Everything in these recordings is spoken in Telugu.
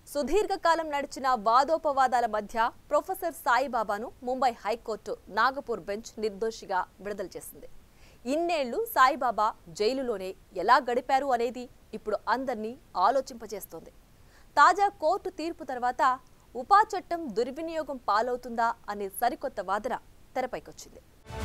సుదీర్ఘకాలం నడిచిన వాదోపవాదాల మధ్య ప్రొఫెసర్ సాయిబాబాను ముంబై హైకోర్టు నాగపూర్ బెంచ్ నిర్దోషిగా విడుదల చేసింది ఇన్నేళ్లు సాయిబాబా జైలులోనే ఎలా గడిపారు అనేది ఇప్పుడు అందరినీ ఆలోచింపజేస్తోంది తాజా కోర్టు తీర్పు తర్వాత ఉపా చట్టం దుర్వినియోగం పాలవుతుందా అనే సరికొత్త వాదన తెరపైకొచ్చింది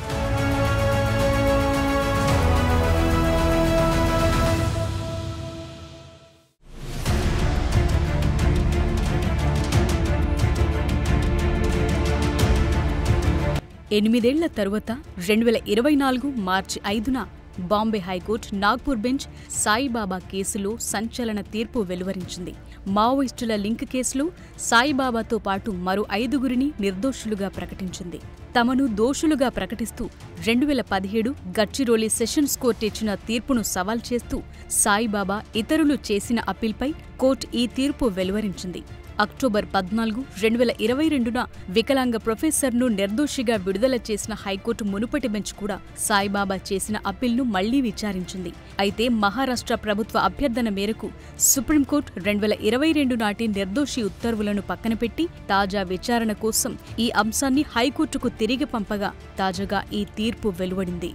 ఎనిమిదేళ్ల తరువాత రెండు వేల ఇరవై నాలుగు మార్చి ఐదున బాంబే హైకోర్టు నాగ్పూర్ బెంచ్ సాయిబాబా కేసులో సంచలన తీర్పు వెలువరించింది మావోయిస్టుల లింక్ కేసులో సాయిబాబాతో పాటు మరో ఐదుగురిని నిర్దోషులుగా ప్రకటించింది తమను దోషులుగా ప్రకటిస్తూ రెండు వేల పదిహేడు గడ్చిరోలి సెషన్స్ కోర్టు ఇచ్చిన తీర్పును సవాల్ చేస్తూ సాయిబాబా ఇతరులు చేసిన అప్పీల్పై కోర్టు ఈ తీర్పు వెలువరించింది అక్టోబర్ పద్నాలుగు రెండు వేల ఇరవై రెండున వికలాంగ ప్రొఫెసర్ను నిర్దోషిగా విడుదల చేసిన హైకోర్టు మునుపటి బెంచ్ కూడా సాయిబాబా చేసిన అప్పీల్ను మళ్లీ విచారించింది అయితే మహారాష్ట్ర ప్రభుత్వ అభ్యర్థన మేరకు సుప్రీంకోర్టు రెండు వేల ఇరవై రెండు నాటి నిర్దోషి ఉత్తర్వులను పక్కనపెట్టి తాజా విచారణ కోసం ఈ అంశాన్ని హైకోర్టుకు తిరిగి పంపగా తాజాగా ఈ తీర్పు వెలువడింది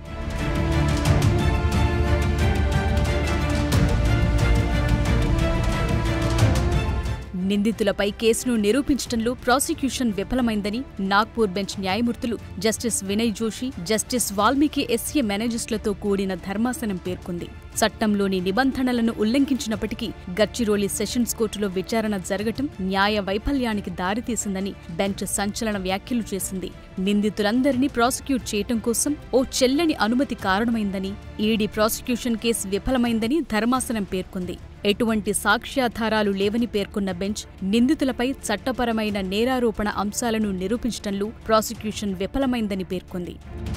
నిందితులపై కేసును నిరూపించడంలో ప్రాసిక్యూషన్ విఫలమైందని నాగ్పూర్ బెంచ్ న్యాయమూర్తులు justice Vinay Joshi justice Valmiki S మేనేజర్స్లతో కూడిన ధర్మాసనం పేర్కొంది చట్టంలోని నిబంధనలను ఉల్లంఘించినప్పటికీ గచ్చిరోలి సెషన్స్ కోర్టులో విచారణ జరగటం న్యాయ వైఫల్యానికి దారితీసిందని బెంచ్ సంచలన వ్యాఖ్యలు చేసింది నిందితులందరినీ ప్రాసిక్యూట్ చేయటం కోసం ఓ చెల్లని అనుమతి కారణమైందని ఈడీ ప్రాసిక్యూషన్ కేసు విఫలమైందని ధర్మాసనం పేర్కొంది ఎటువంటి సాక్ష్యాధారాలు లేవని పేర్కొన్న బెంచ్ నిందితులపై చట్టపరమైన నేరారోపణ అంశాలను నిరూపించడంలో ప్రాసిక్యూషన్ విఫలమైందని పేర్కొంది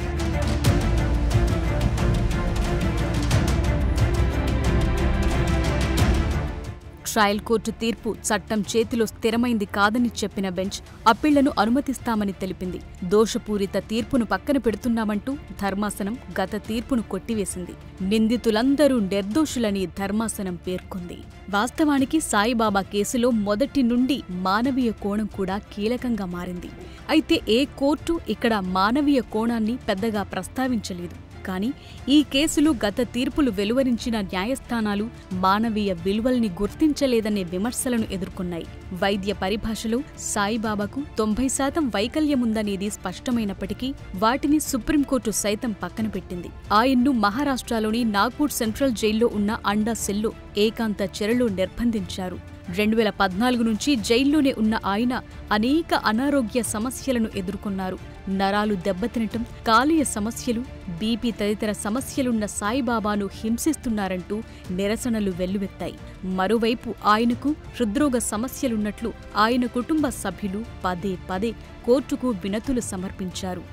ట్రయల్ కోర్టు తీర్పు చట్టం చేతిలో స్థిరమైంది కాదని చెప్పిన బెంచ్ అప్పీళ్లను అనుమతిస్తామని తెలిపింది దోషపూరిత తీర్పును పక్కన పెడుతున్నామంటూ ధర్మాసనం గత తీర్పును కొట్టివేసింది నిందితులందరూ నిర్దోషులని ధర్మాసనం పేర్కొంది వాస్తవానికి సాయిబాబా కేసులో మొదటి నుండి మానవీయ కోణం కూడా కీలకంగా మారింది అయితే ఏ కోర్టు ఇక్కడ మానవీయ కోణాన్ని పెద్దగా ప్రస్తావించలేదు కానీ ఈ కేసులో గత తీర్పులు వెలువరించిన న్యాయస్థానాలు మానవీయ విలువల్ని గుర్తించలేదనే విమర్శలను ఎదుర్కొన్నాయి వైద్య పరిభాషలో సాయిబాబాకు తొంభై శాతం వైకల్యముందనేది స్పష్టమైనప్పటికీ వాటిని సుప్రీంకోర్టు సైతం పక్కన పెట్టింది ఆయన్ను మహారాష్ట్రలోని నాగ్పూర్ సెంట్రల్ జైల్లో ఉన్న అండా సెల్లో ఏకాంత చెరలో నిర్బంధించారు రెండు వేల పద్నాలుగు నుంచి జైల్లోనే ఉన్న ఆయన అనేక అనారోగ్య సమస్యలను ఎదుర్కొన్నారు నరాలు దెబ్బతినటం కాలీయ సమస్యలు బీపీ తదితర సమస్యలున్న సాయిబాబాను హింసిస్తున్నారంటూ నిరసనలు వెల్లువెత్తాయి మరోవైపు ఆయనకు హృద్రోగ సమస్యలున్నట్లు ఆయన కుటుంబ సభ్యులు పదే పదే కోర్టుకు వినతులు సమర్పించారు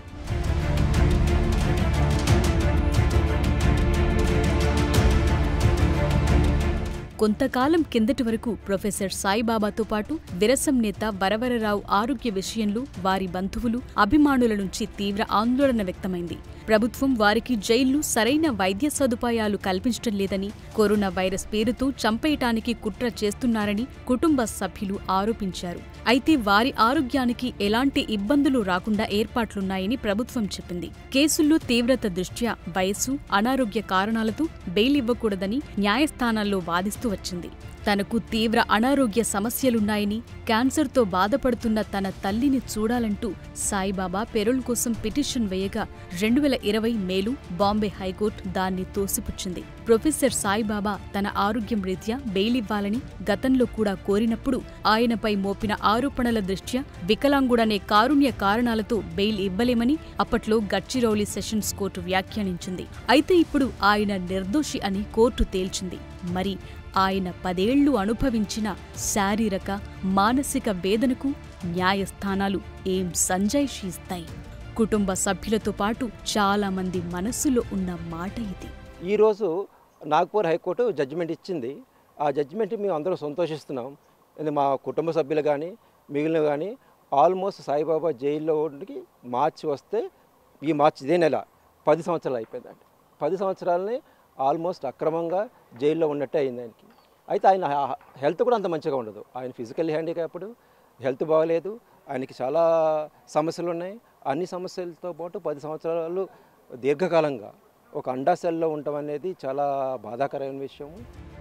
కొంతకాలం కిందటి వరకు ప్రొఫెసర్ సాయిబాబాతో పాటు విరసం నేత వరవరరావు ఆరోగ్య విషయంలో వారి బంధువులు అభిమానుల నుంచి తీవ్ర ఆందోళన వ్యక్తమైంది ప్రభుత్వం వారికి జైళ్లు సరైన వైద్య సదుపాయాలు కల్పించడం లేదని కరోనా వైరస్ పేరుతో చంపేయటానికి కుట్ర చేస్తున్నారని కుటుంబ సభ్యులు ఆరోపించారు అయితే వారి ఆరోగ్యానికి ఎలాంటి ఇబ్బందులు రాకుండా ఏర్పాట్లున్నాయని ప్రభుత్వం చెప్పింది కేసుల్లో తీవ్రత దృష్ట్యా వయస్సు అనారోగ్య కారణాలతో బెయిల్ ఇవ్వకూడదని న్యాయస్థానాల్లో వాదిస్తూ వచ్చింది తనకు తీవ్ర అనారోగ్య సమస్యలున్నాయని క్యాన్సర్తో బాధపడుతున్న తన తల్లిని చూడాలంటూ సాయిబాబా పెరోల్ కోసం పిటిషన్ వేయగా రెండు వేల ఇరవై మేలు బాంబే హైకోర్టు దాన్ని తోసిపుచ్చింది ప్రొఫెసర్ సాయిబాబా తన ఆరోగ్యం రీత్యా బెయిల్ ఇవ్వాలని గతంలో కూడా కోరినప్పుడు ఆయనపై మోపిన ఆరోపణల దృష్ట్యా వికలాంగుడనే కారుణ్య కారణాలతో బెయిల్ ఇవ్వలేమని అప్పట్లో గడ్చిరౌలి సెషన్స్ కోర్టు వ్యాఖ్యానించింది అయితే ఇప్పుడు ఆయన నిర్దోషి అని కోర్టు తేల్చింది మరి ఆయన పదేళ్లు అనుభవించిన శారీరక మానసిక వేదనకు న్యాయస్థానాలు ఏం సంజాయిషి ఇస్తాయి కుటుంబ సభ్యులతో పాటు చాలా మంది మనస్సులో ఉన్న మాట ఇది ఈరోజు నాగ్పూర్ హైకోర్టు జడ్జిమెంట్ ఇచ్చింది ఆ జడ్జిమెంట్ మేము అందరూ సంతోషిస్తున్నాం ఇది మా కుటుంబ సభ్యులు కానీ మిగిలిన కానీ ఆల్మోస్ట్ సాయిబాబా జైల్లో ఉండి మార్చి వస్తే ఈ మార్చి ఇదే నెల పది సంవత్సరాలు అయిపోయిందండి పది సంవత్సరాలని ఆల్మోస్ట్ అక్రమంగా జైల్లో ఉన్నట్టే అయింది ఆయనకి అయితే ఆయన హెల్త్ కూడా అంత మంచిగా ఉండదు ఆయన ఫిజికల్ హ్యాండిక్యాప్డ్ హెల్త్ బాగలేదు ఆయనకి చాలా సమస్యలు ఉన్నాయి అన్ని సమస్యలతో పాటు పది సంవత్సరాలు దీర్ఘకాలంగా ఒక అండాసెల్లో ఉండటం అనేది చాలా బాధాకరమైన విషయం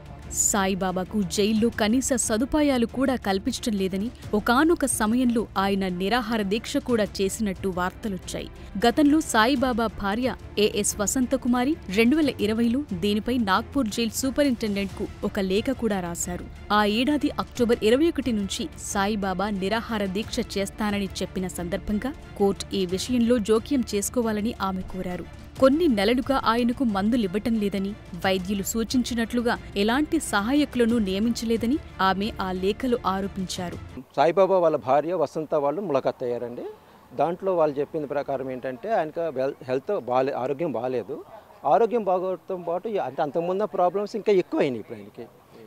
సాయిబాబాకు జైల్లో కనీస సదుపాయాలు కూడా కల్పించడం లేదని ఒకానొక సమయంలో ఆయన నిరాహార దీక్ష కూడా చేసినట్టు వార్తలొచ్చాయి గతంలో సాయిబాబా భార్య ఏఎస్ వసంతకుమారి రెండు వేల ఇరవైలో దీనిపై నాగ్పూర్ జైల్ సూపరింటెండెంట్కు ఒక లేఖ కూడా రాశారు ఆ ఏడాది అక్టోబర్ ఇరవై ఒకటి నుంచి సాయిబాబా నిరాహార దీక్ష చేస్తానని చెప్పిన సందర్భంగా కోర్టు ఈ విషయంలో జోక్యం చేసుకోవాలని ఆమె కోరారు కొన్ని నెలలుగా ఆయనకు మందులివ్వటం లేదని వైద్యులు సూచించినట్లుగా ఎలాంటి సహాయకులను నియమించలేదని ఆమె ఆ లేఖలో ఆరోపించారు సాయిబాబా వాళ్ళ భార్య వసంత వాళ్ళు ములకత్ అయ్యారండి దాంట్లో వాళ్ళు చెప్పింది ప్రకారం ఏంటంటే ఆయనకు వెల్ హెల్త్ బాగాలే ఆరోగ్యం బాగాలేదు ఆరోగ్యం బాగోవడంతో పాటు అంటే అంతకుముందు ప్రాబ్లమ్స్ ఇంకా ఎక్కువైనాయి ఇప్పుడు ఆయనకి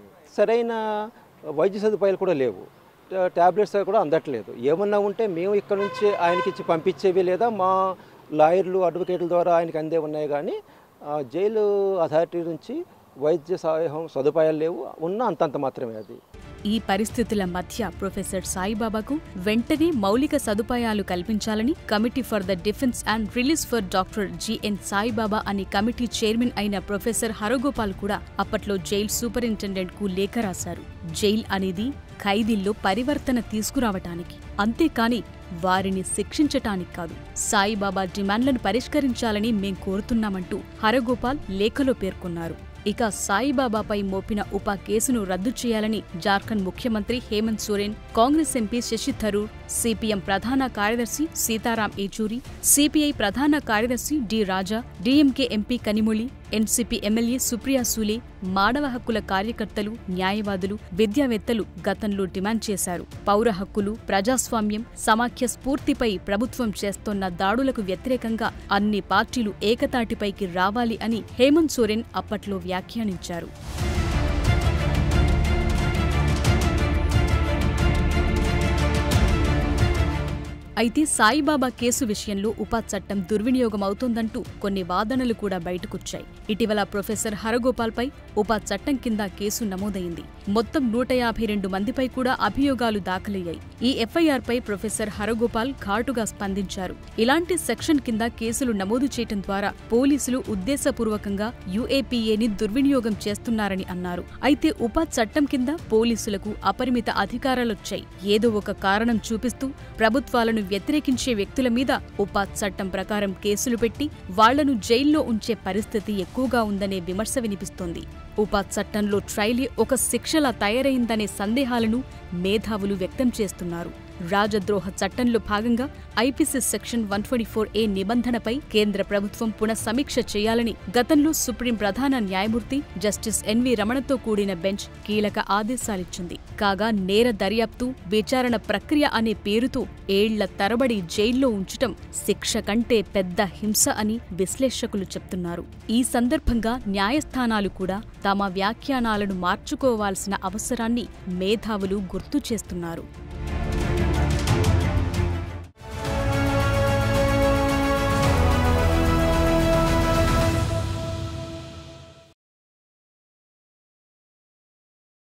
సరైన వైద్య సదుపాయాలు కూడా లేవు ట్యాబ్లెట్స్ కూడా అందట్లేదు ఏమన్నా ఉంటే మేము ఇక్కడ నుంచి ఆయనకి ఇచ్చి పంపించేవి లేదా మా లాయర్లు అడ్వకేట్ల ద్వారా ఆయనకి అందే ఉన్నాయి కానీ ఆ, జైలు అథారిటీ నుంచి వైద్య సహాయం సదుపాయాలు లేవు ఉన్న అంతంత మాత్రమే అది ఈ పరిస్థితుల మధ్య ప్రొఫెసర్ సాయిబాబాకు వెంటనే మౌలిక సదుపాయాలు కల్పించాలని committee for the defence and release for doctor GN Saibaba అనే కమిటీ చైర్మన్ అయిన ప్రొఫెసర్ హరగోపాల్ కూడా అప్పట్లో జైల్ సూపరింటెండెంట్ కు లేఖ రాశారు జైల్ అనేది ఖైదీల్లో పరివర్తన తీసుకురావటానికి అంతేకాని వారిని శిక్షించటానికి కాదు సాయిబాబా డిమాండ్లను పరిష్కరించాలని మేం కోరుతున్నామంటూ హరగోపాల్ లేఖలో పేర్కొన్నారు ఇక సాయిబాబాపై మోపిన ఉప కేసును రద్దు చేయాలని జార్ఖండ్ ముఖ్యమంత్రి హేమంత్ సోరెన్ కాంగ్రెస్ ఎంపీ శశి థరూర్ సిపిఎం ప్రధాన కార్యదర్శి సీతారాం ఏచూరి సిపిఐ ప్రధాన కార్యదర్శి D Raja DMK MP Kanimozhi NCP MLA Supriya Sule మానవ హక్కుల కార్యకర్తలు న్యాయవాదులు విద్యావేత్తలు గతంలో డిమాండ్ చేశారు పౌర హక్కులు ప్రజాస్వామ్యం సమాఖ్య స్ఫూర్తిపై ప్రభుత్వం చేస్తోన్న దాడులకు వ్యతిరేకంగా అన్ని పార్టీలు ఏకతాటిపైకి రావాలి అని హేమంత్ సోరెన్ అప్పట్లో వ్యాఖ్యానించారు అయితే సాయిబాబా కేసు విషయంలో ఉపా చట్టం దుర్వినియోగం అవుతోందంటూ కొన్ని వాదనలు కూడా బయటకొచ్చాయి ఇటీవల ప్రొఫెసర్ హరగోపాల్పై ఉపా చట్టం కింద కేసు నమోదైంది మొత్తం నూట యాభై రెండు మందిపై కూడా అభియోగాలు దాఖలయ్యాయి ఈ ఎఫ్ఐఆర్పై ప్రొఫెసర్ హరగోపాల్ ఘాటుగా స్పందించారు ఇలాంటి సెక్షన్ కింద కేసులు నమోదు చేయటం ద్వారా పోలీసులు ఉద్దేశపూర్వకంగా యుఏపీఏని దుర్వినియోగం చేస్తున్నారని అన్నారు అయితే ఉపా చట్టం కింద పోలీసులకు అపరిమిత అధికారాలొచ్చాయి ఏదో ఒక కారణం చూపిస్తూ ప్రభుత్వాలను వ్యతిరేకించే వ్యక్తుల మీద ఉపా చట్టం ప్రకారం కేసులు పెట్టి వాళ్లను జైల్లో ఉంచే పరిస్థితి ఎక్కువగా ఉందనే విమర్శ వినిపిస్తోంది ఉపా చట్టంలో ట్రైలీ ఒక శిక్షలా తయారైందనే సందేహాలను మేధావులు వ్యక్తం చేస్తున్నారు రాజద్రోహ చట్టంలో భాగంగా IPC section one twenty four A నిబంధనపై కేంద్ర ప్రభుత్వం పునఃసమీక్ష చేయాలని గతంలో సుప్రీం ప్రధాన న్యాయమూర్తి జస్టిస్ ఎన్వి రమణతో కూడిన బెంచ్ కీలక ఆదేశాలిచ్చింది కాగా నేర దర్యాప్తు విచారణ ప్రక్రియ అనే పేరుతో ఏళ్ల తరబడి జైల్లో ఉంచటం శిక్ష కంటే పెద్ద హింస అని విశ్లేషకులు చెప్తున్నారు ఈ సందర్భంగా న్యాయస్థానాలు కూడా తమ వ్యాఖ్యానాలను మార్చుకోవాల్సిన అవసరాన్ని మేధావులు గుర్తు చేస్తున్నారు